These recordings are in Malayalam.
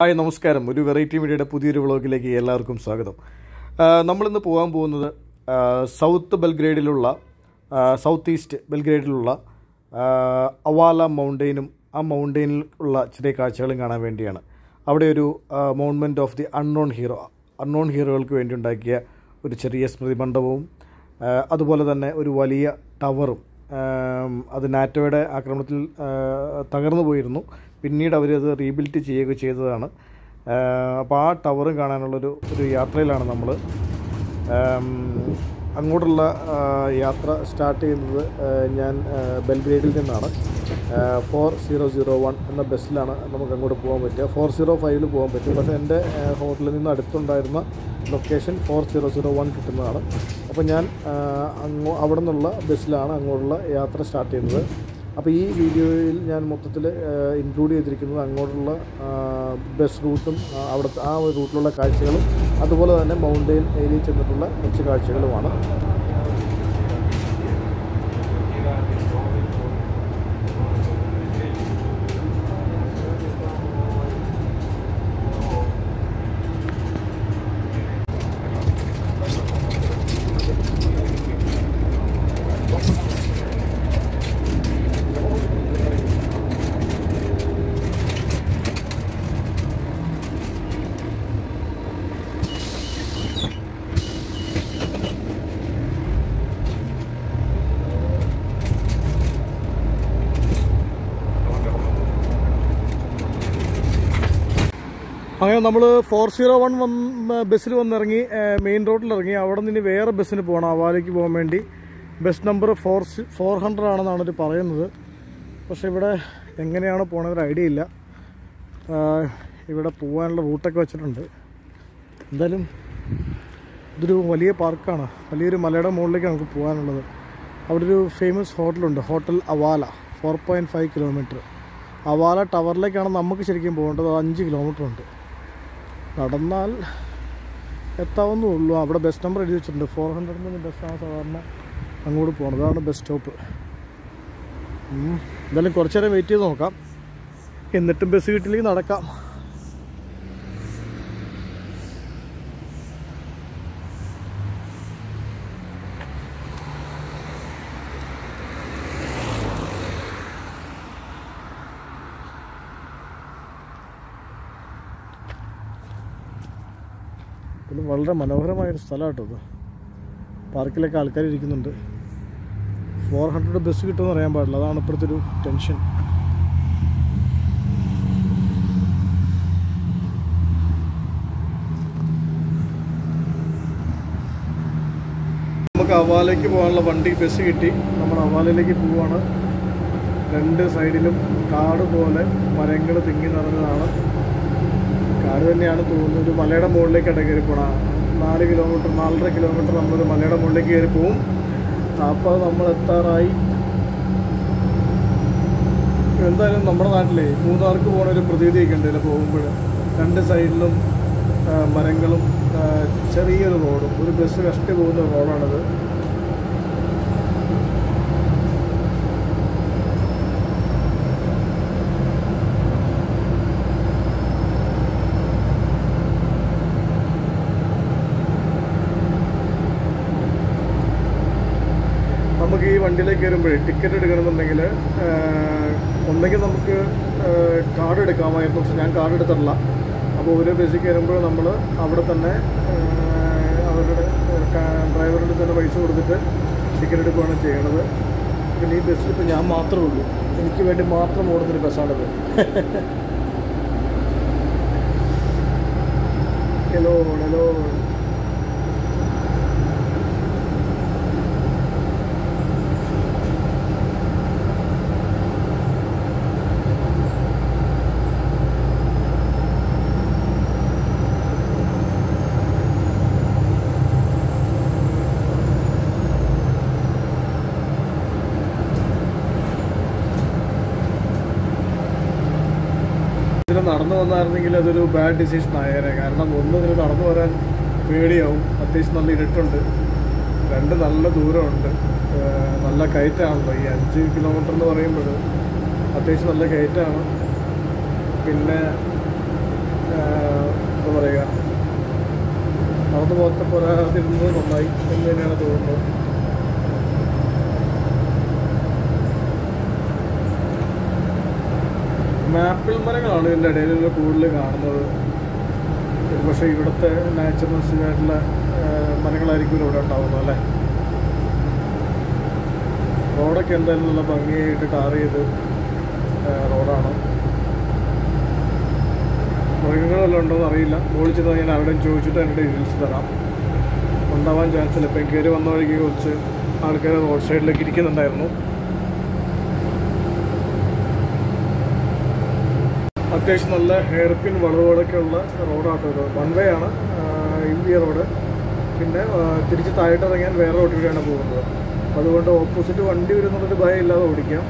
ഹായ് നമസ്കാരം ഒരു വെറൈറ്റി മീഡിയയുടെ പുതിയൊരു വ്ളോഗിലേക്ക് എല്ലാവർക്കും സ്വാഗതം ആ, നമ്മളിന്ന് പോകാൻ പോകുന്നത് ആ, സൗത്ത് ബെൽഗ്രേഡിലുള്ള ആ, സൗത്ത് ഈസ്റ്റ് ബെൽഗ്രേഡിലുള്ള ആ, അവാല മൗണ്ടെയിനും ആ മൗണ്ടെയിനിൽ ഉള്ള ചെറിയ കാഴ്ചകളും കാണാൻ വേണ്ടിയാണ് അവിടെ ഒരു monument of the unknown hero unknown ഹീറോകൾക്ക് വേണ്ടി ഉണ്ടാക്കിയ ഒരു ചെറിയ സ്മൃതി മണ്ഡപവും ആ, അതുപോലെ തന്നെ ഒരു വലിയ ടവറും ആം, അത് നാറ്റോയുടെ ആക്രമണത്തിൽ ആ, തകർന്നു പോയിരുന്നു പിന്നീട് അവരത് റീബിൽറ്റ് ചെയ്യുക ചെയ്തതാണ് അപ്പോൾ ആ ടവറും കാണാനുള്ളൊരു ഒരു യാത്രയിലാണ് നമ്മൾ അങ്ങോട്ടുള്ള ആ, യാത്ര സ്റ്റാർട്ട് ചെയ്യുന്നത് ആ, ഞാൻ ആ, ബെൽഗ്രേഡിൽ നിന്നാണ് ഫോർ സീറോ സീറോ വൺ എന്ന ബസ്സിലാണ് നമുക്ക് അങ്ങോട്ട് പോകാൻ പറ്റുക ഫോർ സീറോ ഫൈവിൽ പോകാൻ പറ്റും പക്ഷേ എൻ്റെ ആ, ഹോട്ടലിൽ നിന്ന് അടുത്തുണ്ടായിരുന്ന location four zero zero one കിട്ടുന്നതാണ് അപ്പോൾ ഞാൻ ആ, അങ്ങോ അവിടെ നിന്നുള്ള ബസ്സിലാണ് അങ്ങോട്ടുള്ള യാത്ര സ്റ്റാർട്ട് ചെയ്യുന്നത് അപ്പോൾ ഈ വീഡിയോയിൽ ഞാൻ മൊത്തത്തിൽ ഇൻക്ലൂഡ് ചെയ്തിരിക്കുന്നത് അങ്ങോട്ടുള്ള ആ, ബസ് റൂട്ടും ആ, അവിടുത്തെ ആ ഒരു റൂട്ടിലുള്ള കാഴ്ചകളും അതുപോലെ തന്നെ മൗണ്ടെയിൻ ഏരിയയിൽ ചെന്നിട്ടുള്ള കുറച്ച് കാഴ്ചകളുമാണ് അങ്ങനെ നമ്മൾ ഫോർ സീറോ വൺ വന്ന് ബസ്സിൽ വന്നിറങ്ങി മെയിൻ റോഡിൽ ഇറങ്ങി അവിടെ നിന്ന് ഇനി വേറെ ബസ്സിന് പോകണം അവാലേക്ക് പോകാൻ വേണ്ടി bus number four four hundred ആണെന്നാണ് ഇത് പറയുന്നത് പക്ഷേ ഇവിടെ എങ്ങനെയാണ് പോകണമെന്നൊരു ഐഡിയ ഇല്ല ആ, ഇവിടെ പോകാനുള്ള റൂട്ടൊക്കെ വെച്ചിട്ടുണ്ട് എന്തായാലും ഇതൊരു വലിയ പാർക്കാണ് വലിയൊരു മലയുടെ മുകളിലേക്ക് നമുക്ക് പോകാനുള്ളത് അവിടെ ഒരു ഫേമസ് ഹോട്ടലുണ്ട് hotel Avala four point five kilometre Avala ടവറിലേക്കാണ് നമുക്ക് ശരിക്കും പോകേണ്ടത് അത് അഞ്ച് കിലോമീറ്റർ ഉണ്ട് നടന്നാൽ എത്താവുന്നേ ഉള്ളൂ അവിടെ ബസ് നമ്പർ എഴുതി വെച്ചിട്ടുണ്ട് ഫോർ ഹൺഡ്രഡിൽ നിന്ന് ബസ്സാണ് സാധാരണ അങ്ങോട്ട് പോകണത് അതാണ് ബസ് സ്റ്റോപ്പ് ഉം. എന്തായാലും കുറച്ച് നേരം വെയിറ്റ് ചെയ്ത് നോക്കാം എന്നിട്ടും ബസ് കിട്ടില്ലെങ്കിൽ നടക്കാം ഇത് വളരെ മനോഹരമായൊരു സ്ഥലമാണ് കേട്ടോ ഇത് പാർക്കിലൊക്കെ ആൾക്കാർ ഇരിക്കുന്നുണ്ട് ഫോർ ഹൺഡ്രഡ് ബസ് കിട്ടുമെന്ന് അറിയാൻ പാടില്ല അതാണ് ഇപ്പോഴത്തെ ഒരു ടെൻഷൻ നമുക്ക് അവാലേക്ക് പോകാനുള്ള വണ്ടി ബസ് കിട്ടി നമ്മൾ അവാലയിലേക്ക് പോവാണ് രണ്ട് സൈഡിലും കാട് പോലെ മരങ്ങൾ തിങ്ങി നിറഞ്ഞതാണ് കാട് തന്നെയാണ് തോന്നുന്നത് ഒരു മലയുടെ മുകളിലേക്കാണ് കയറി പോകണം നാല് കിലോമീറ്റർ നാലര കിലോമീറ്റർ നമ്മളൊരു മലയുടെ മുകളിലേക്ക് കയറി പോവും അപ്പോൾ നമ്മൾ എത്താറായി എന്തായാലും നമ്മുടെ നാട്ടിലെ മൂന്നാർക്ക് പോകണ ഒരു പ്രതീതിയൊക്കെ ഉണ്ട് ഇതിൽ പോകുമ്പോൾ രണ്ട് സൈഡിലും ആ, മരങ്ങളും ആ, ചെറിയൊരു റോഡും ഒരു ബസ് കഷ്ടി പോകുന്ന റോഡാണിത് നമുക്ക് ഈ വണ്ടിയിലേക്ക് കയറുമ്പോഴേ ടിക്കറ്റ് എടുക്കണമെന്നുണ്ടെങ്കിൽ ഒന്നെങ്കിൽ നമുക്ക് കാർഡ് എടുക്കാമായിരുന്നു പക്ഷെ ഞാൻ കാർഡ് എടുത്തിട്ടില്ല അപ്പോൾ ഒരു ബസ്സിൽ കയറുമ്പോൾ നമ്മൾ അവിടെ തന്നെ ആ, അവരുടെ ഡ്രൈവറുടെ തന്നെ പൈസ കൊടുത്തിട്ട് ടിക്കറ്റ് എടുക്കുകയാണ് ചെയ്യണത് പിന്നെ ഈ ബസ്സിൽ ഇപ്പോൾ ഞാൻ മാത്രമേ ഉള്ളൂ എനിക്ക് വേണ്ടി മാത്രം ഓടുന്നൊരു ബസ്സാണിത് ഹലോ ഹലോ ഇതിൽ നടന്നു വന്നായിരുന്നെങ്കിൽ അതൊരു ബാഡ് ഡിസിഷൻ ആയേനെ കാരണം ഒന്ന് ഇതിൽ നടന്നു വരാൻ പേടിയാവും അത്യാവശ്യം നല്ല ഇരുട്ടുണ്ട് രണ്ട് നല്ല ദൂരമുണ്ട് ഏഹ് നല്ല കയറ്റാണല്ലോ ഈ അഞ്ച് കിലോമീറ്റർ എന്ന് പറയുമ്പോൾ അത്യാവശ്യം നല്ല കയറ്റാണ് പിന്നെ ആ, പോകാത്ത പോരാതിരുന്നത് നന്നായി എന്ന് തന്നെയാണ് തോന്നുന്നത് മാപ്പിൾ മരങ്ങളാണ് ഇതിൻ്റെ ഇടയിലുള്ള കൂടുതൽ കാണുന്നത് പക്ഷേ ഇവിടുത്തെ നാച്ചുറൽസ് ആയിട്ടുള്ള മരങ്ങളായിരിക്കും ഇവിടെ ഉണ്ടാവുന്നത് അല്ലേ റോഡൊക്കെ എന്തായാലും നല്ല ഭംഗിയായിട്ട് ടാർ ചെയ്ത് ആ, റോഡാണ് മൃഗങ്ങളെല്ലാം ഉണ്ടോ എന്ന് അറിയില്ല മുകളിൽ ചെന്നാൽ ഞാൻ ആരുടെയും ചോദിച്ചിട്ട് എൻ്റെ ഡീറ്റെയിൽസ് തരാം ഉണ്ടാവാൻ ചാൻസ് ഇല്ല ഇപ്പം കയറി വന്ന വഴിക്ക് കുറച്ച് ആൾക്കാർ റോഡ് സൈഡിലേക്ക് ഇരിക്കുന്നുണ്ടായിരുന്നു അത്യാവശ്യം നല്ല ഹെയർ പിൻ വളവുകളൊക്കെ ഉള്ള റോഡാട്ടോ ഇത് വൺ വേ ആണ് ഈ റോഡ് പിന്നെ ആ, തിരിച്ച് താഴോട്ട് ഇറങ്ങാൻ വേറെ റോഡ് കൂടിയാണ് പോകുന്നത് അതുകൊണ്ട് ഓപ്പോസിറ്റ് വണ്ടി വരുന്നുള്ളൊരു ഭയം ഇല്ലാതെ ഓടിക്കാം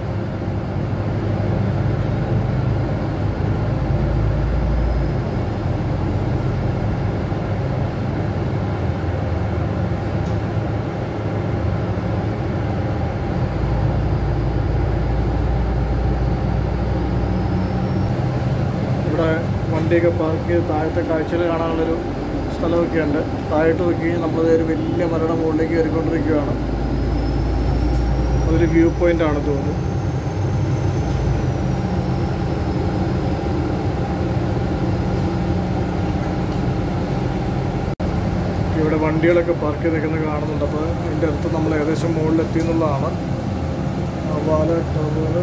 ഇവിടെ വണ്ടിയൊക്കെ പാർക്ക് ചെയ്ത് താഴത്തെ കാഴ്ചകൾ കാണാനുള്ളൊരു സ്ഥലമൊക്കെ ഉണ്ട് താഴോട്ട് നോക്കി നമ്മൾ ഒരു വലിയ മരയുടെ മുകളിലേക്ക് കയറിക്കൊണ്ടിരിക്കുകയാണ് അതൊരു വ്യൂ പോയിന്റ് ആണ് തോന്നുന്നു ഇവിടെ വണ്ടികളൊക്കെ പാർക്ക് ചെയ്ത് നിൽക്കുന്നത് കാണുന്നുണ്ട് അപ്പോൾ അതിൻ്റെ അടുത്ത് നമ്മൾ ഏകദേശം മുകളിലെത്തി എന്നുള്ളതാണ് വാല ടവർ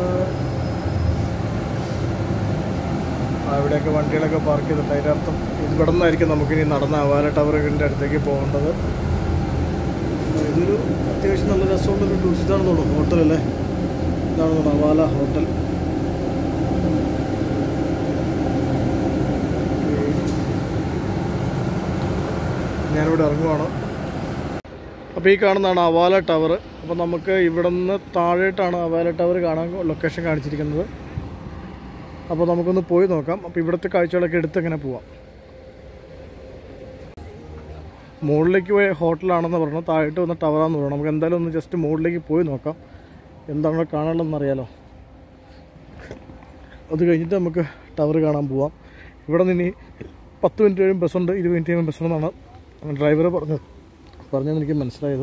ആ, ഇവിടെയൊക്കെ വണ്ടികളൊക്കെ പാർക്ക് ചെയ്തിട്ടുണ്ട് അതിൻ്റെ അർത്ഥം ഇവിടെ നിന്നായിരിക്കും നമുക്കിനി നടന്ന അവാല ടവറിൻ്റെ അടുത്തേക്ക് പോകേണ്ടത് ഇതൊരു അത്യാവശ്യം നല്ല രസമുള്ളൊരു ടൂറിസ്റ്റ് ഇതാണെന്ന് തോന്നുന്നു ഹോട്ടലല്ലേ ഇതാണ് തോന്നുന്നു അവാല ഹോട്ടൽ ഞാനിവിടെ ഇറങ്ങുവാണ് അപ്പോൾ ഈ കാണുന്നതാണ് അവാല ടവർ അപ്പോൾ നമുക്ക് ഇവിടെ നിന്ന് താഴോട്ടാണ് അവാല ടവർ കാണാൻ ലൊക്കേഷൻ കാണിച്ചിരിക്കുന്നത് അപ്പോൾ നമുക്കൊന്ന് പോയി നോക്കാം അപ്പോൾ ഇവിടുത്തെ കാഴ്ചകളൊക്കെ എടുത്ത് ഇങ്ങനെ പോവാം മുകളിലേക്ക് പോയ ഹോട്ടലാണെന്ന് പറഞ്ഞു താഴോട്ട് വന്ന ടവറാന്ന് പറഞ്ഞു നമുക്ക് എന്തായാലും ഒന്ന് ജസ്റ്റ് മുകളിലേക്ക് പോയി നോക്കാം എന്താണ് അവിടെ കാണാനുള്ളതെന്ന് അറിയാലോ അത് കഴിഞ്ഞിട്ട് നമുക്ക് ടവർ കാണാൻ പോവാം ഇവിടെ നിന്ന് ഇനി പത്ത് മിനിറ്റ് കഴിയും ബസ്സുണ്ട് ഇരുപത് മിനിറ്റ് കഴിയുമ്പോൾ ബസ്സുണ്ടെന്നാണ് ഡ്രൈവർ പറഞ്ഞത് പറഞ്ഞതെന്ന് എനിക്ക് മനസ്സിലായത്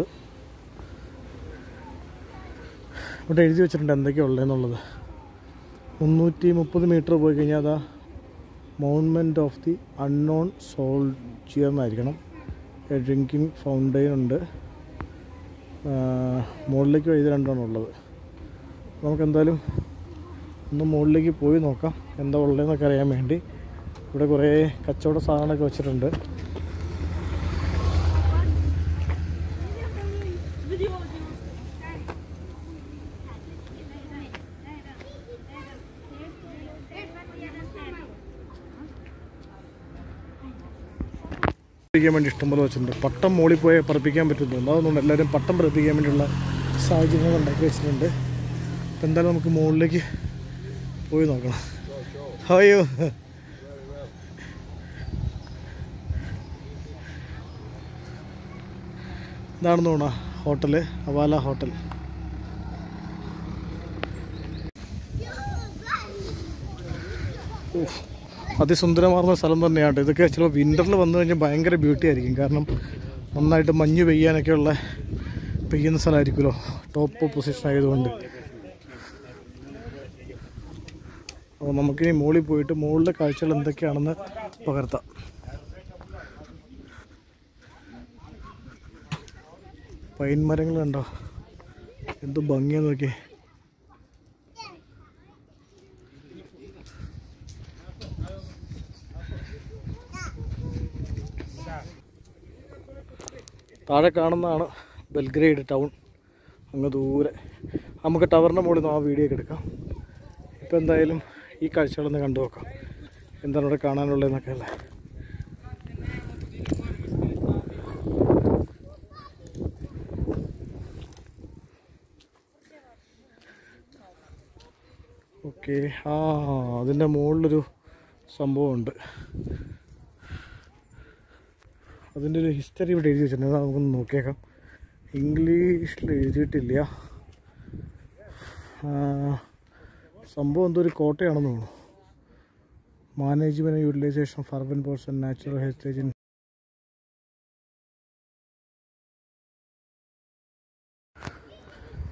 ഇവിടെ എഴുതി വെച്ചിട്ടുണ്ട് എന്തൊക്കെയാണ് ഉള്ളതെന്നുള്ളത് മുന്നൂറ്റി മുപ്പത് മീറ്റർ പോയി കഴിഞ്ഞാൽ അതാ monument of the unknown soldier എന്നായിരിക്കണം ഡ്രിങ്കിങ് ഫൗണ്ടെയിൻ ഉണ്ട് ആ, മുകളിലേക്ക് വഴി രണ്ടാണ് ഉള്ളത് നമുക്ക് എന്തായാലും ഒന്ന് മുകളിലേക്ക് പോയി നോക്കാം എന്താ ഉള്ളതെന്നൊക്കെ അറിയാൻ വേണ്ടി ഇവിടെ കുറേ കച്ചവട സാധനങ്ങളൊക്കെ വെച്ചിട്ടുണ്ട് പറപ്പിക്കാൻ വേണ്ടി ഇഷ്ടംപോലെ വെച്ചിട്ടുണ്ട് പട്ടം മോളിൽ പോയി പറപ്പിക്കാൻ പറ്റുന്നുണ്ട് അതൊന്നും എല്ലാവരും പട്ടം പറപ്പിക്കാൻ വേണ്ടിയുള്ള സാഹചര്യങ്ങൾ ഉണ്ടാക്കി വെച്ചിട്ടുണ്ട് അപ്പം എന്തായാലും നമുക്ക് മുകളിലേക്ക് പോയി നോക്കണം അയ്യോ ഇതാണെന്ന് തോന്നാ ഹോട്ടല് അവാല ഹോട്ടൽ ഉഫ്. അതിസുന്ദരമാർന്ന സ്ഥലം തന്നെയാണ് ഇതൊക്കെ ചിലപ്പോൾ വിൻ്ററിൽ വന്നു കഴിഞ്ഞാൽ ഭയങ്കര ബ്യൂട്ടി ആയിരിക്കും കാരണം നന്നായിട്ട് മഞ്ഞ് പെയ്യാനൊക്കെയുള്ള പെയ്യുന്ന സ്ഥലമായിരിക്കുമല്ലോ ടോപ്പ് പൊസിഷൻ ആയതുകൊണ്ട് അപ്പോൾ നമുക്കിനി മുകളിൽ പോയിട്ട് മുകളിലെ കാഴ്ചകൾ എന്തൊക്കെയാണെന്ന് പകർത്താം പൈൻ മരങ്ങൾ കണ്ടോ എന്ത് ഭംഗിയാന്ന് നോക്കിയേ താഴെ കാണുന്നതാണ് ബെൽഗ്രേഡ് ടൗൺ അങ്ങ് ദൂരെ നമുക്ക് ടവറിൻ്റെ മുകളിൽ നിന്ന് ആ വീഡിയോ ഒക്കെ എടുക്കാം ഇപ്പം എന്തായാലും ഈ കാഴ്ചകളൊന്ന് കണ്ടു നോക്കാം എന്താണ് ഇവിടെ കാണാനുള്ളതെന്നൊക്കെ അല്ലേ ഓക്കെ ആ അതിൻ്റെ മുകളിലൊരു സംഭവമുണ്ട് അതിൻ്റെ ഒരു ഹിസ്റ്ററി ഇവിടെ എഴുതി വെച്ചിട്ടുണ്ട് അത് നമുക്കൊന്ന് നോക്കിയേക്കാം ഇംഗ്ലീഷിൽ എഴുതിയിട്ടില്ല ആ, സംഭവം എന്തോ ഒരു കോട്ടയാണെന്ന് തോന്നുന്നു management utilization of urban ports and natural heritage in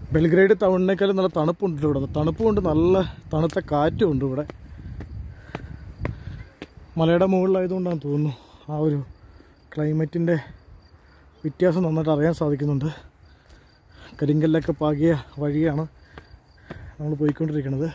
Belgrade ടൗണിനേക്കാളും നല്ല തണുപ്പുണ്ട് ഇവിടെ തണുപ്പുണ്ട് നല്ല തണുത്ത കാറ്റും ഉണ്ട് ഇവിടെ മലയുടെ മുകളിലായതുകൊണ്ടാണ് തോന്നുന്നു ആ ഒരു ക്ലൈമറ്റിൻ്റെ വ്യത്യാസം നന്നായിട്ട് അറിയാൻ സാധിക്കുന്നുണ്ട് കരിങ്കല്ലൊക്കെ പാകിയ വഴിയാണ് നമ്മൾ പോയിക്കൊണ്ടിരിക്കുന്നത്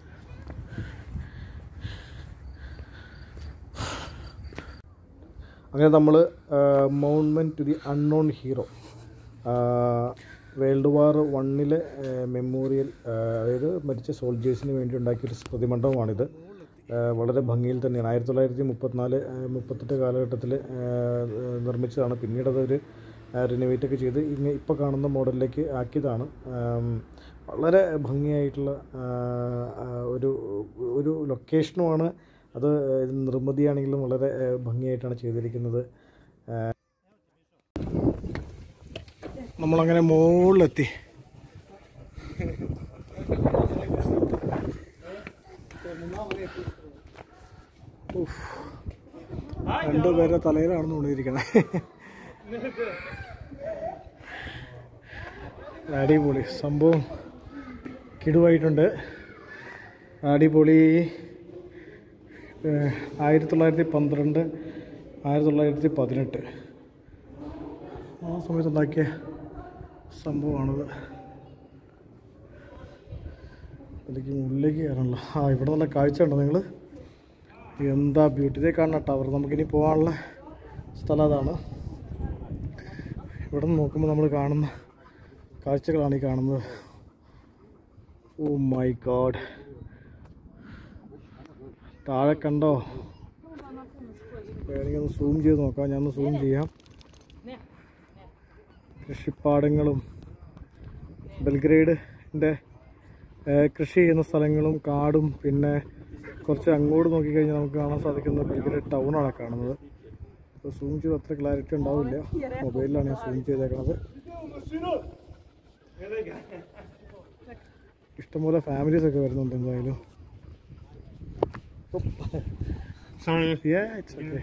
അങ്ങനെ നമ്മൾ monument to the unknown hero world war വണ്ണിലെ മെമ്മോറിയൽ അതായത് മരിച്ച സോൾജേഴ്സിന് വേണ്ടി ഉണ്ടാക്കിയൊരു പ്രതിമണ്ഡപമാണിത് ആ, വളരെ ഭംഗിയിൽ തന്നെയാണ് ആയിരത്തി തൊള്ളായിരത്തി മുപ്പത്തിനാല് മുപ്പത്തെട്ട് കാലഘട്ടത്തിൽ നിർമ്മിച്ചതാണ് പിന്നീട് അതൊരു റിനോവേറ്റ് ഒക്കെ ചെയ്ത് ഇങ്ങനെ ഇപ്പോൾ കാണുന്ന മോഡലിലേക്ക് ആക്കിയതാണ് ആം, വളരെ ഭംഗിയായിട്ടുള്ള ആ, ആ, ഒരു ഒരു ലൊക്കേഷനുമാണ് അത് നിർമ്മിതിയാണെങ്കിലും വളരെ ആ, ഭംഗിയായിട്ടാണ് ചെയ്തിരിക്കുന്നത് ആ, നമ്മളങ്ങനെ മുകളിലെത്തി ഉഫ്. രണ്ടുപേരുടെ തലയിലാണ് തോന്നിയിരിക്കണേ അടിപൊളി സംഭവം കിടുവായിട്ടുണ്ട് അടിപൊളി ഏഹ്, ആയിരത്തി തൊള്ളായിരത്തി പന്ത്രണ്ട് ആയിരത്തി തൊള്ളായിരത്തി പതിനെട്ട് ആ സമയത്ത് ഉണ്ടാക്കിയ സംഭവമാണിത് എനിക്ക് ഉള്ളിലേക്ക് കയറണല്ലോ ആ ഇവിടെ നല്ല കാഴ്ച ഉണ്ടോ നിങ്ങൾ എന്താ ബ്യൂട്ടി ഇതേ കാണുന്ന ടവർ നമുക്കിനി പോകാനുള്ള സ്ഥലം അതാണ് ഇവിടെ നിന്ന് നോക്കുമ്പോൾ നമ്മൾ കാണുന്ന കാഴ്ചകളാണ് ഈ കാണുന്നത് ഓ മൈ ഗോഡ് താഴെ കണ്ടോ വേണമെങ്കിൽ ഒന്ന് സൂം ചെയ്ത് നോക്കാം ഞാൻ ഒന്ന് സൂം ചെയ്യാം കൃഷിപ്പാടങ്ങളും ബെൽഗ്രേഡിൻ്റെ കൃഷി ചെയ്യുന്ന സ്ഥലങ്ങളും കാടും പിന്നെ കുറച്ച് അങ്ങോട്ട് നോക്കിക്കഴിഞ്ഞാൽ നമുക്ക് കാണാൻ സാധിക്കുന്നത് ബെൽഗ്രേഡ് ടൗണാണ് കാണുന്നത് അപ്പോൾ സൂം ചെയ്ത് അത്ര ക്ലാരിറ്റി ഉണ്ടാവില്ല മൊബൈലിലാണ് ഞാൻ സൂം ചെയ്തേക്കണത് ഇഷ്ടംപോലെ ഫാമിലീസ് ഒക്കെ വരുന്നുണ്ട് എന്തായാലും Yeah, it's okay.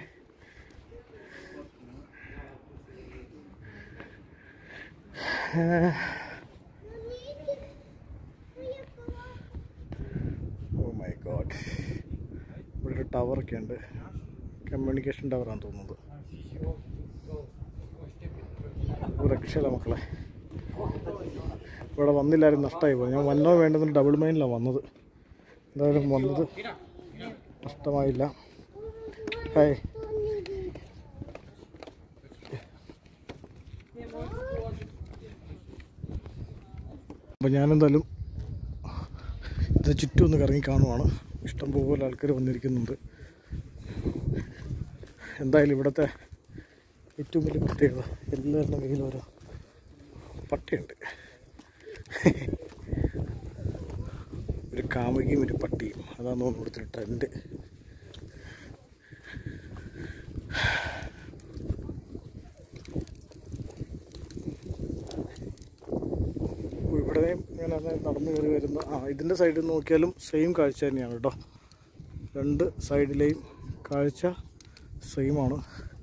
Oh my God ഇവിടെ ഒരു ടവറൊക്കെ ഉണ്ട് കമ്മ്യൂണിക്കേഷൻ ടവറാണ് തോന്നുന്നത് ഒരു രക്ഷയില്ല മക്കളെ ഇവിടെ വന്നില്ലായിരുന്നു നഷ്ടമായി പോയി ഞാൻ വന്നോ വേണ്ടെന്ന് ഡബിൾ മൈനിലാണ് വന്നത് എന്തായാലും വന്നത് നഷ്ടമായില്ല ഹായ് അപ്പോൾ ഞാനെന്തായാലും ഇത് ചുറ്റും ഒന്ന് കറങ്ങി കാണുവാണ് ഇഷ്ടംപോലെ ആൾക്കാർ വന്നിരിക്കുന്നുണ്ട് എന്തായാലും ഇവിടുത്തെ ഏറ്റവും വലിയ പ്രത്യേകത എല്ലാവരുടെ കയ്യിലും ഓരോ പട്ടിയുണ്ട് ഒരു കാമുകിയും ഒരു പട്ടിയും അതാണ് തോന്നുന്നു ഇവിടുത്തെ ട്രെൻഡ് ഇവിടെ ഇങ്ങനെ നടന്നു കയറി വരുന്ന ആ ഇതിൻ്റെ സൈഡിൽ നോക്കിയാലും സെയിം കാഴ്ച തന്നെയാണ് കേട്ടോ രണ്ട് സൈഡിലെയും കാഴ്ച സെയിമാണ്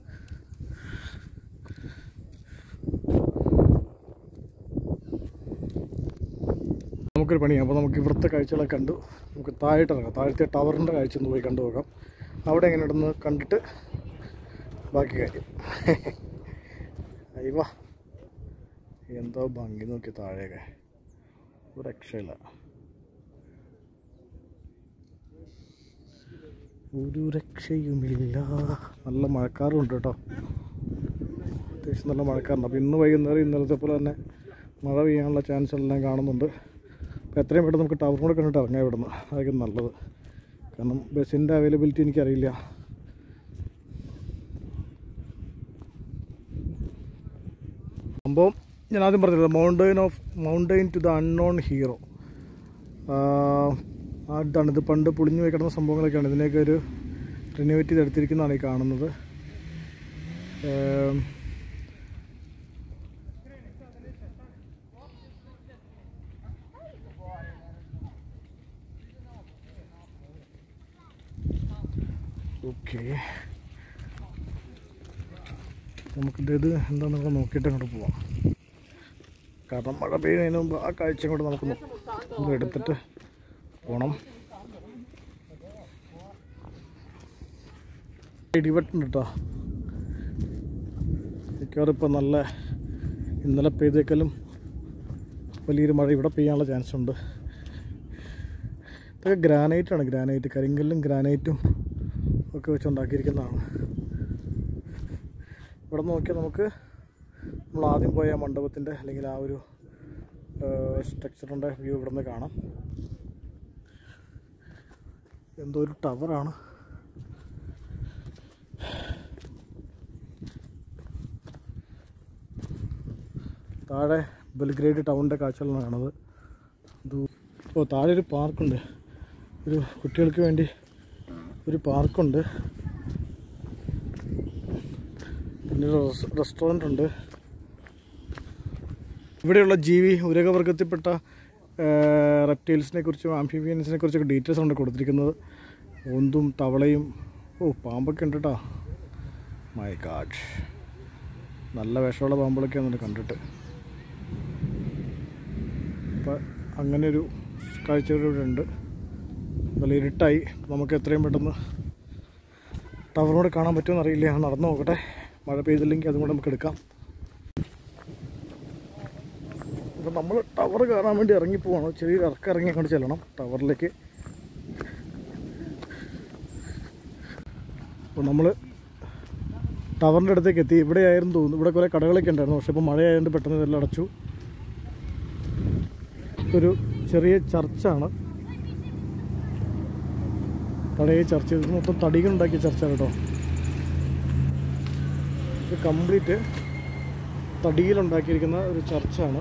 നമുക്കൊരു പണിയാണ് അപ്പോൾ നമുക്ക് ഇവിടുത്തെ കാഴ്ചകളൊക്കെ കണ്ടു നമുക്ക് താഴോട്ട് ഇറങ്ങാം താഴത്തെ ടവറിൻ്റെ കാഴ്ച ഒന്ന് പോയി കണ്ടു നോക്കാം അവിടെ എങ്ങനെ ഉണ്ടെന്ന് കണ്ടിട്ട് ബാക്കി കാര്യം അയ്യവാ എന്തോ ഭംഗി നോക്കി താഴെയൊക്കെ ഒരു രക്ഷയില്ല ഒരു രക്ഷയുമില്ല നല്ല മഴക്കാറും ഉണ്ട് കേട്ടോ അത്യാവശ്യം നല്ല മഴക്കാറുണ്ട് അപ്പോൾ ഇന്ന് വൈകുന്നേരം ഇന്നലത്തെ പോലെ തന്നെ മഴ പെയ്യാനുള്ള ചാൻസ് എല്ലാം കാണുന്നുണ്ട് അപ്പോൾ എത്രയും പെട്ടെന്ന് നമുക്ക് ടവർ കൂടെ കണ്ടിട്ട് ഇറങ്ങാം ഇവിടുന്ന് അതായിരിക്കും നല്ലത് കാരണം ബസ്സിൻ്റെ അവൈലബിലിറ്റി എനിക്കറിയില്ല സംഭവം ഞാൻ ആദ്യം പറഞ്ഞത് mountain of mountain to the unknown hero അതാണ് ഇത് പണ്ട് പൊളിഞ്ഞു പോയി കിടന്ന സംഭവങ്ങളൊക്കെയാണ് ഇതിനെയൊക്കെ ഒരു റിനോവേറ്റ് ചെയ്തെടുത്തിരിക്കുന്നതാണ് ഈ കാണുന്നത് ആം, ഓക്കെ നമുക്കിത് ഇത് എന്താണെന്നൊക്കെ നോക്കിയിട്ട് അങ്ങോട്ട് പോവാം കാരണം മഴ പെയ്യുന്നതിന് മുമ്പ് ആ കാഴ്ച കൂടെ നമുക്ക് നോ- ഒന്ന് എടുത്തിട്ട് പോകണം ഇടിവെട്ടുണ്ട് കേട്ടോ മിക്കവാറും ഇപ്പം നല്ല ഇന്നലെ പെയ്തേക്കാളും വലിയൊരു മഴ ഇവിടെ പെയ്യാനുള്ള ചാൻസ് ഉണ്ട് ഇതൊക്കെ ഗ്രാനൈറ്റാണ് ഗ്രാനൈറ്റ് കരിങ്കല്ലും ഗ്രാനൈറ്റും ഒക്കെ വെച്ചുണ്ടാക്കിയിരിക്കുന്നതാണ് ഇവിടെ നോക്കിയാൽ നമുക്ക് നമ്മൾ ആദ്യം പോയ ആ മണ്ഡപത്തിൻ്റെ അല്ലെങ്കിൽ ആ ഒരു സ്ട്രക്ചറിൻ്റെ വ്യൂ ഇവിടെ നിന്ന് കാണാം എന്തോ ഒരു ടവറാണ് താഴെ ബെൽഗ്രേഡ് ടൗണിൻ്റെ കാഴ്ചകളാണ് കാണുന്നത് ദൂ- ഓ താഴെ ഒരു പാർക്കുണ്ട് ഒരു കുട്ടികൾക്ക് വേണ്ടി ഒരു പാർക്കുണ്ട് പിന്നെ ഒരു റെസ്റ്റോറൻ്റ് ഉണ്ട് ഇവിടെയുള്ള ജീവി ഉരകവർഗത്തിൽപ്പെട്ട റെപ്റ്റൈൽസിനെ കുറിച്ചും ആംഫിബിയൻസിനെ കുറിച്ചൊക്കെ ഡീറ്റെയിൽസ് ഉണ്ട് കൊടുത്തിരിക്കുന്നത് ഒന്തും തവളയും ഓ പാമ്പൊക്കെ ഉണ്ട് കേട്ടോ മൈ ഗാഡ് നല്ല വിഷമുള്ള പാമ്പുകളൊക്കെ ഉണ്ട് കണ്ടിട്ട് അപ്പം അങ്ങനെ ഒരു കാഴ്ചകളിവിടെ ഉണ്ട് നല്ല ഇരുട്ടായി നമുക്ക് എത്രയും പെട്ടെന്ന് ടവറിനോട് കാണാൻ പറ്റുമെന്ന് അറിയില്ല ഞാൻ നടന്നു നോക്കട്ടെ മഴ പെയ്തില്ലെങ്കിൽ അതും കൂടെ നമുക്ക് എടുക്കാം അപ്പം നമ്മൾ ടവർ കാണാൻ വേണ്ടി ഇറങ്ങിപ്പോവാണ് ചെറിയ ഇറക്കം ഇറങ്ങി അങ്ങോട്ട് ചെല്ലണം ടവറിലേക്ക് അപ്പോൾ നമ്മൾ ടവറിൻ്റെ അടുത്തേക്ക് എത്തി ഇവിടെ ആയിരുന്നു തോന്നുന്നു ഇവിടെ കുറേ കടകളൊക്കെ ഉണ്ടായിരുന്നു പക്ഷേ ഇപ്പോൾ മഴയായതുകൊണ്ട് പെട്ടെന്ന് ഇതെല്ലാം അടച്ചു ഒരു ചെറിയ ചർച്ചാണ് പഴയ ചർച്ച ഇത് മൊത്തം തടികളുണ്ടാക്കിയ ചർച്ചാണ് കേട്ടോ ഇത് കംപ്ലീറ്റ് തടിയിലുണ്ടാക്കിയിരിക്കുന്ന ഒരു ചർച്ചാണ്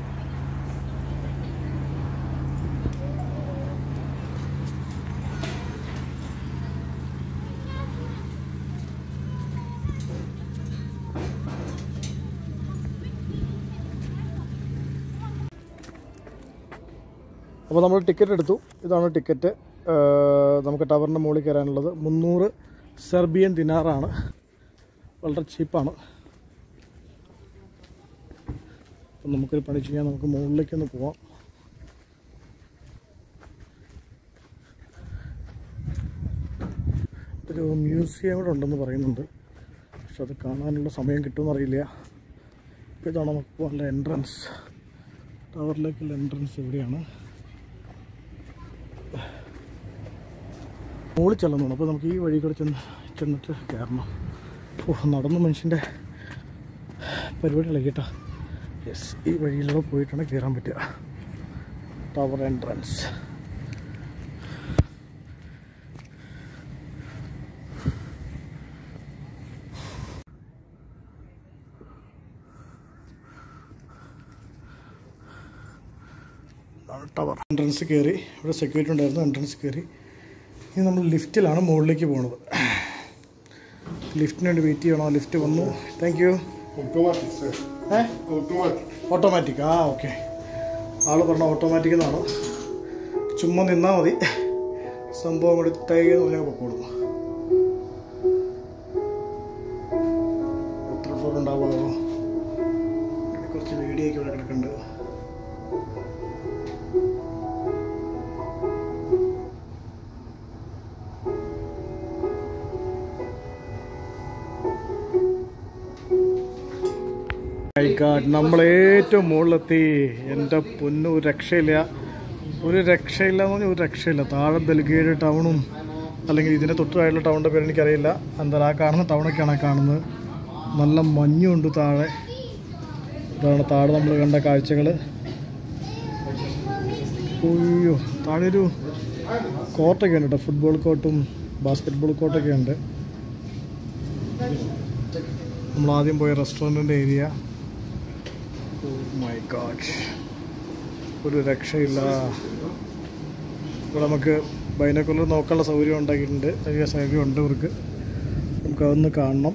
അപ്പോൾ നമ്മൾ ടിക്കറ്റ് എടുത്തു ഇതാണ് ടിക്കറ്റ് നമുക്ക് ടവറിൻ്റെ മുകളിൽ കയറാനുള്ളത് മുന്നൂറ് സെർബിയൻ ദിനാറാണ് വളരെ ചീപ്പാണ് അപ്പം നമുക്കൊരു പണി ചെയ്യാൻ നമുക്ക് മുകളിലേക്കൊന്ന് പോവാം ഒരു മ്യൂസിയം കൂടെ ഉണ്ടെന്ന് പറയുന്നുണ്ട് പക്ഷെ അത് കാണാനുള്ള സമയം കിട്ടുമെന്ന് അറിയില്ല ഇപ്പോൾ ഇതാണ് നമുക്ക് പോകാനുള്ള എൻട്രൻസ് ടവറിലേക്കുള്ള എൻട്രൻസ് എവിടെയാണ് മുകളിൽ ചെല്ലുന്നുണ്ട് അപ്പോൾ നമുക്ക് ഈ വഴി കൂടെ ചെന്ന് ചെന്നിട്ട് കയറണം ഓ നടന്ന മനുഷ്യൻ്റെ പരിപാടികളെ കേട്ടോ യെസ് ഈ വഴിയിലൂടെ പോയിട്ടാണ് കയറാൻ പറ്റുക ടവർ എൻട്രൻസ് ടവർ എൻട്രൻസ് കയറി ഇവിടെ സെക്യൂരിറ്റി ഉണ്ടായിരുന്നു എൻട്രൻസ് കയറി ഇനി നമ്മൾ ലിഫ്റ്റിലാണ് മുകളിലേക്ക് പോകുന്നത് ലിഫ്റ്റിന് വേണ്ടി വെയിറ്റ് ചെയ്യണോ ലിഫ്റ്റ് വന്നു താങ്ക് യു Automatic, sir. ഏ Automatic. ഓട്ടോമാറ്റിക് ആ ഓക്കെ ആൾ പറഞ്ഞ ഓട്ടോമാറ്റിക് എന്നാണ് ചുമ്മാ നിന്നാൽ മതി സംഭവം ഇവിടെ ടൈ എന്ന് പറഞ്ഞാൽ പൊക്കോളും എത്ര ഫ്ലോർ ഉണ്ടാവുമോ ഇവിടെ കുറച്ച് വീഡിയോ ഒക്കെ ഇവിടെ കിടക്കുന്നുണ്ട് നമ്മൾ ഏറ്റവും മുകളിലെത്തി എൻ്റെ പൊന്നു ഒരു രക്ഷയില്ല ഒരു രക്ഷയില്ല എന്ന് പറഞ്ഞാൽ ഒരു രക്ഷയില്ല താഴെ ബെൽഗേഡ് ടൗണും അല്ലെങ്കിൽ ഇതിൻ്റെ തൊട്ടായിട്ടുള്ള ടൗണിൻ്റെ പേര് എനിക്കറിയില്ല എന്താ ആ കാണുന്ന ടൗണൊക്കെയാണ് ആ കാണുന്നത് നല്ല മഞ്ഞുണ്ട് താഴെ ഇതാണ് താഴെ നമ്മൾ കണ്ട കാഴ്ചകൾ അയ്യോ താഴെ ഒരു കോർട്ടൊക്കെ ഉണ്ട് കേട്ടോ ഫുട്ബോൾ കോർട്ടും ബാസ്കറ്റ് ബോൾ കോർട്ടൊക്കെ ഉണ്ട് നമ്മൾ ആദ്യം പോയ റെസ്റ്റോറൻറ്റിൻ്റെ ഏരിയ ഓ മൈ ഗാഡ് ഒരു രക്ഷയില്ല ഇവിടെ നമുക്ക് ബൈനക്കുലർ നോക്കാനുള്ള സൗകര്യം ഉണ്ടാക്കിയിട്ടുണ്ട് വലിയ സൗകര്യം ഉണ്ട് ഇവർക്ക് നമുക്ക് അതൊന്ന് കാണണം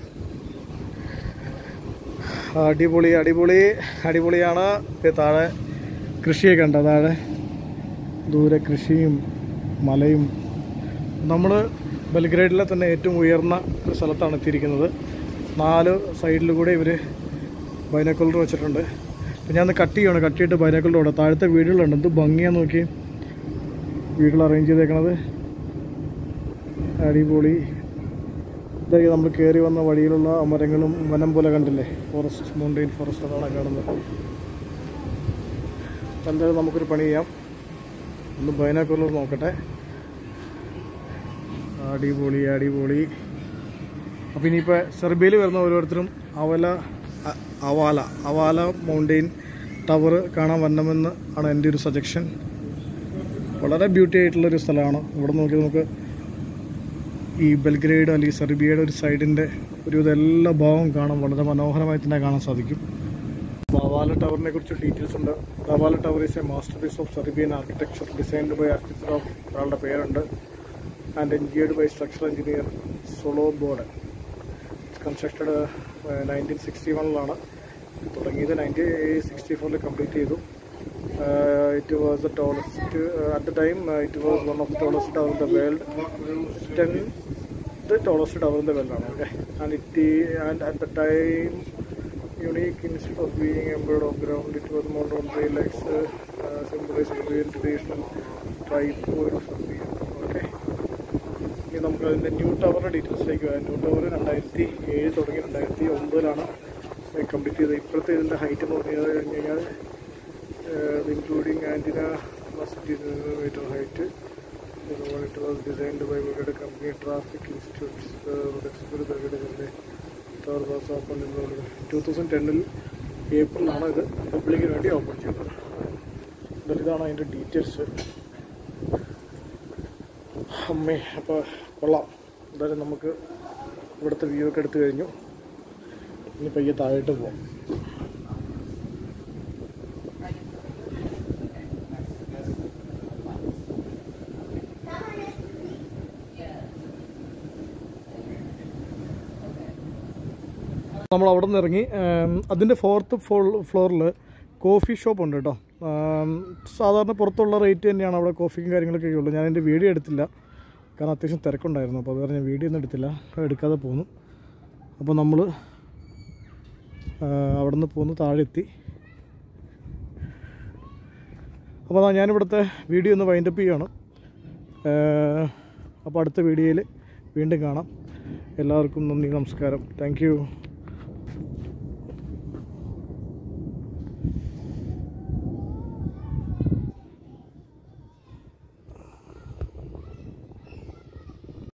അടിപൊളി അടിപൊളി അടിപൊളിയാണ് ദേ താഴെ കൃഷിയൊക്കെ ഉണ്ട് താഴെ ദൂരെ കൃഷിയും മലയും നമ്മൾ ബെൽഗ്രേഡിലെ തന്നെ ഏറ്റവും ഉയർന്ന ഒരു സ്ഥലത്താണ് എത്തിയിരിക്കുന്നത് നാല് സൈഡിൽ കൂടെ ഇവർ ബൈനക്കുലർ വെച്ചിട്ടുണ്ട് അപ്പം ഞാൻ കട്ട് ചെയ്യണം കട്ട് ചെയ്തിട്ട് ബൈനാക്കളുടെ കൂടെ താഴത്തെ വീടുകളുണ്ട് എന്ത് ഭംഗിയാന്ന് നോക്കി വീടുകൾ അറേഞ്ച് ചെയ്തേക്കണത് അടിപൊളി ഇതായി നമ്മൾ കയറി വന്ന വഴിയിലുള്ള ആ മരങ്ങളും വനം പോലെ കണ്ടില്ലേ ഫോറസ്റ്റ് മൗണ്ടെയിൻ ഫോറസ്റ്റ് അതാണ് കാണുന്നത് അപ്പം എന്തായാലും നമുക്കൊരു പണി ചെയ്യാം ഒന്ന് ബൈനാക്കുലർ നോക്കട്ടെ അടിപൊളി അടിപൊളി അപ്പോൾ ഇനിയിപ്പോൾ സെർബിയയിൽ വരുന്ന ഓരോരുത്തരും അവല അ- അവാല അവാല മൗണ്ടെയിൻ ടവർ കാണാൻ വരണമെന്ന് ആണ് എൻ്റെ ഒരു സജഷൻ വളരെ ബ്യൂട്ടി ആയിട്ടുള്ളൊരു സ്ഥലമാണ് ഇവിടെ നോക്കി നമുക്ക് ഈ ബെൽഗ്രേഡ് അല്ലെങ്കിൽ സെർബിയയുടെ ഒരു സൈഡിൻ്റെ ഒരു ഇത് എല്ലാ ഭാവവും കാണാൻ വളരെ മനോഹരമായി തന്നെ കാണാൻ സാധിക്കും ദവാല ടവറിനെ കുറിച്ച് ഡീറ്റെയിൽസ് ഉണ്ട് the Avala tower is a masterpiece of Serbian architecture designed by architecture of ഒരാളുടെ പേരുണ്ട് and engineered by structural engineer സൊളോ ബോർഡ് കൺസ്ട്രക്റ്റഡ് നയൻറ്റീൻ സിക്സ്റ്റി വണ്ണിലാണ് തുടങ്ങിയത് നയൻറ്റീൻ സിക്സ്റ്റി ഫോറിൽ കംപ്ലീറ്റ് ചെയ്തു it was the tallest at the time it was one of the tallest tower in the world ten the tallest tower in the world ആണ് okay and it and at the time unique instead of being embedded of ground it was mounted on three legs uh, uh, symbolizing Serbian traditional tripod of Serbia okay ഇനി നമുക്ക് അതിൻ്റെ ന്യൂ ടവറിൻ്റെ ഡീറ്റെയിൽസിലേക്ക് വരാം ന്യൂ ടവർ രണ്ടായിരത്തി ഏഴ് തുടങ്ങി രണ്ടായിരത്തി ഒമ്പതിലാണ് കംപ്ലീറ്റ് ചെയ്തത് ഇപ്പോഴത്തെ ഇതിൻ്റെ ഹൈറ്റ് എന്ന് പറഞ്ഞു കഴിഞ്ഞ് കഴിഞ്ഞാൽ including antenna metre height it was designed by ബഗയുടെ company traffic institutes tower was open two thousand ടെന്നിൽ ഏപ്രിലാണ് ഇത് പബ്ലിക്കിന് വേണ്ടി ഓപ്പൺ ചെയ്തത് എന്തായാലും ഇതാണ് അതിൻ്റെ ഡീറ്റെയിൽസ് അമ്മേ അപ്പോൾ കൊള്ളാം എന്തായാലും നമുക്ക് ഇവിടുത്തെ വ്യൂ ഒക്കെ എടുത്തു കഴിഞ്ഞു ഇനി പയ്യെ താഴോട്ട് പോവാം നമ്മൾ അവിടെ നിന്ന് ഇറങ്ങി അതിൻ്റെ ഫോർത്ത് ഫ്ലോറിൽ കോഫി ഷോപ്പ് ഉണ്ട് കേട്ടോ ഉം, സാധാരണ പുറത്തുള്ള റേറ്റ് തന്നെയാണ് അവിടെ കോഫിയും കാര്യങ്ങളൊക്കെ ഉള്ളൂ ഞാൻ എൻ്റെ വീഡിയോ എടുത്തില്ല കാരണം അത്യാവശ്യം തിരക്കുണ്ടായിരുന്നു അപ്പോൾ അത് കാരണം ഞാൻ വീഡിയോ ഒന്നും എടുത്തില്ല എടുക്കാതെ പോന്നു അപ്പോൾ നമ്മൾ അവിടെ നിന്ന് പോന്ന് താഴെ എത്തി അപ്പോൾ ദാ ഞാനിവിടുത്തെ വീഡിയോ ഒന്ന് വൈൻഡപ്പ് ചെയ്യുകയാണ് ഏഹ്, അപ്പോൾ അടുത്ത വീഡിയോയിൽ വീണ്ടും കാണാം എല്ലാവർക്കും നന്ദി നമസ്കാരം താങ്ക് യു